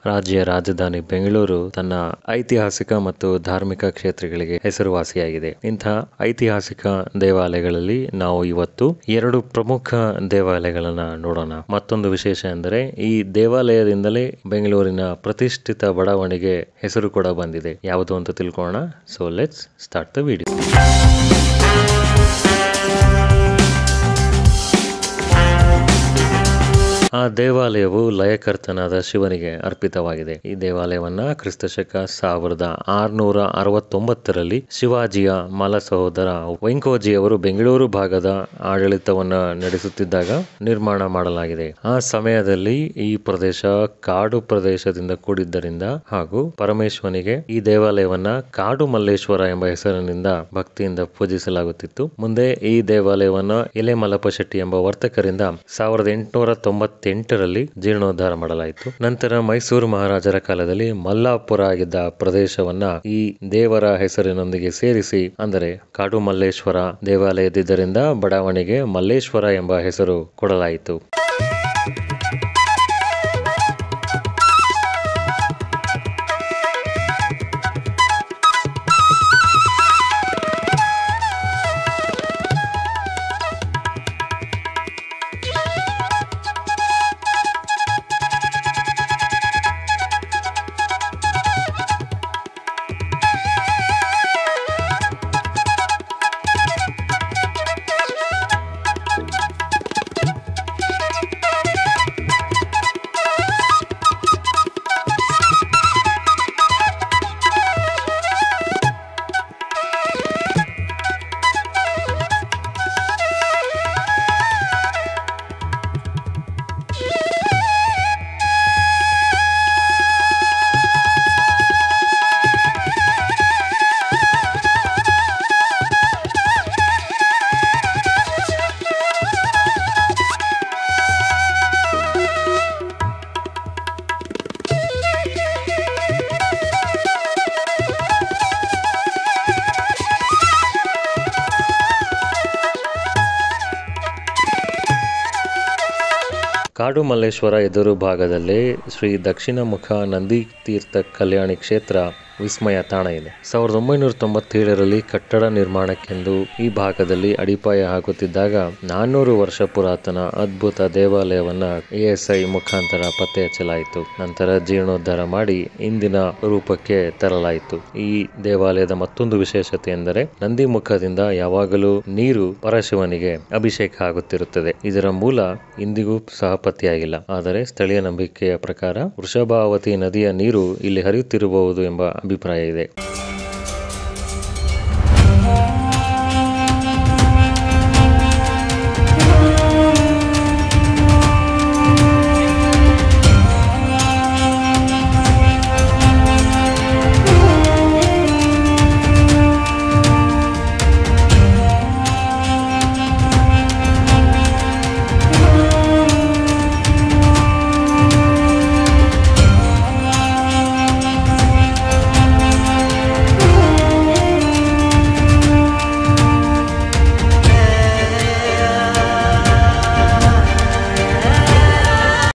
ರಾಜ್ಯ ರಾಜಧಾನಿ ಬೆಂಗಳೂರು ತನ್ನ ಐತಿಹಾಸಿಕ ಮತ್ತು ಧಾರ್ಮಿಕ ಕ್ಷೇತ್ರಗಳಿಗೆ ಹೆಸರುವಾಸಿಯಾಗಿದೆ ಇಂತಹ ಐತಿಹಾಸಿಕ ದೇವಾಲಯಗಳಲ್ಲಿ ನಾವು ಇವತ್ತು ಎರಡು ಪ್ರಮುಖ ದೇವಾಲಯಗಳನ್ನ ನೋಡೋಣ ಮತ್ತೊಂದು ವಿಶೇಷ ಎಂದರೆ ಈ ದೇವಾಲಯದಿಂದಲೇ ಬೆಂಗಳೂರಿನ ಪ್ರತಿಷ್ಠಿತ ಬಡಾವಣೆಗೆ ಹೆಸರು ಕೂಡ ಬಂದಿದೆ ಯಾವುದು ಅಂತ ತಿಳ್ಕೊಳ್ಳೋಣ so let's start the video ಆ ದೇವಾಲಯವು ಲಯಕರ್ತನಾದ ಶಿವನಿಗೆ ಅರ್ಪಿತವಾಗಿದೆ ಈ ದೇವಾಲಯವನ್ನ ಕ್ರಿಸ್ತ ಶಕ ಸಾವಿರದ ಆರುನೂರ ಅರವತ್ತೊಂಬತ್ತರಲ್ಲಿ ಶಿವಾಜಿಯ ಮಲ ಸಹೋದರ ವೆಂಕೋಜಿಯವರು ಬೆಂಗಳೂರು ಭಾಗದ ಆಡಳಿತವನ್ನ ನಡೆಸುತ್ತಿದ್ದಾಗ ನಿರ್ಮಾಣ ಮಾಡಲಾಗಿದೆ ಆ ಸಮಯದಲ್ಲಿ ಈ ಪ್ರದೇಶ ಕಾಡು ಪ್ರದೇಶದಿಂದ ಕೂಡಿದ್ದರಿಂದ ಹಾಗೂ ಪರಮೇಶ್ವರನಿಗೆ ಈ ದೇವಾಲಯವನ್ನ ಕಾಡು ಮಲ್ಲೇಶ್ವರ ಎಂಬ ಹೆಸರಿನಿಂದ ಭಕ್ತಿಯಿಂದ ಪೂಜಿಸಲಾಗುತ್ತಿತ್ತು ಮುಂದೆ ಈ ದೇವಾಲಯವನ್ನ ಎಲೆ ಮಲಪ ಶೆಟ್ಟಿ ಎಂಬ ವರ್ತಕರಿಂದ ಸಾವಿರದ ಎಂಟುನೂರ ತೊಂಬತ್ತೆಂಟರಲ್ಲಿ ಜೀರ್ಣೋದ್ಧಾರ ಮಾಡಲಾಯಿತು ನಂತರ ಮೈಸೂರು ಮಹಾರಾಜರ ಕಾಲದಲ್ಲಿ ಮಲ್ಲಾಪುರ ಆಗಿದ್ದ ಪ್ರದೇಶವನ್ನ ಈ ದೇವರ ಹೆಸರಿನೊಂದಿಗೆ ಸೇರಿಸಿ ಅಂದರೆ ಕಾಡು ಮಲ್ಲೇಶ್ವರ ದೇವಾಲಯದಿದ್ದರಿಂದ ಬಡಾವಣೆಗೆ ಮಲ್ಲೇಶ್ವರ ಎಂಬ ಹೆಸರು ಕೊಡಲಾಯಿತು ಕಾಡು ಮಲ್ಲೇಶ್ವರ ಎದುರು ಭಾಗದಲ್ಲಿ ಶ್ರೀ ದಕ್ಷಿಣ ಮುಖ ನಂದಿ ತೀರ್ಥ ಕಲ್ಯಾಣಿ ಕ್ಷೇತ್ರ ವಿಸ್ಮಯ ತಾಣ ಇದೆ ಸಾವಿರದ ಒಂಬೈನೂರ ತೊಂಬತ್ತೇಳರಲ್ಲಿ ಕಟ್ಟಡ ನಿರ್ಮಾಣಕ್ಕೆಂದು ಈ ಭಾಗದಲ್ಲಿ ಅಡಿಪಾಯ ಹಾಕುತ್ತಿದ್ದಾಗ ನಾನ್ನೂರು ವರ್ಷ ಪುರಾತನ ಅದ್ಭುತ ದೇವಾಲಯವನ್ನ ಎಎಸ್ಐ ಮುಖಾಂತರ ಪತ್ತೆ ಹಚ್ಚಲಾಯಿತು ನಂತರ ಜೀರ್ಣೋದ್ಧಾರ ಮಾಡಿ ಇಂದಿನ ರೂಪಕ್ಕೆ ತರಲಾಯಿತು ಈ ದೇವಾಲಯದ ಮತ್ತೊಂದು ವಿಶೇಷತೆ ಎಂದರೆ ನಂದಿ ಮುಖದಿಂದ ಯಾವಾಗಲೂ ನೀರು ಪರಶಿವನಿಗೆ ಅಭಿಷೇಕ ಆಗುತ್ತಿರುತ್ತದೆ ಇದರ ಮೂಲ ಇಂದಿಗೂ ಸಹ ಪತ್ತೆಯಾಗಿಲ್ಲ ಆದರೆ ಸ್ಥಳೀಯ ನಂಬಿಕೆಯ ಪ್ರಕಾರ ವೃಷಭಾವತಿ ನದಿಯ ನೀರು ಇಲ್ಲಿ ಹರಿಯುತ್ತಿರಬಹುದು ಎಂಬ ಅಭಿಪ್ರಾಯ ಇದೆ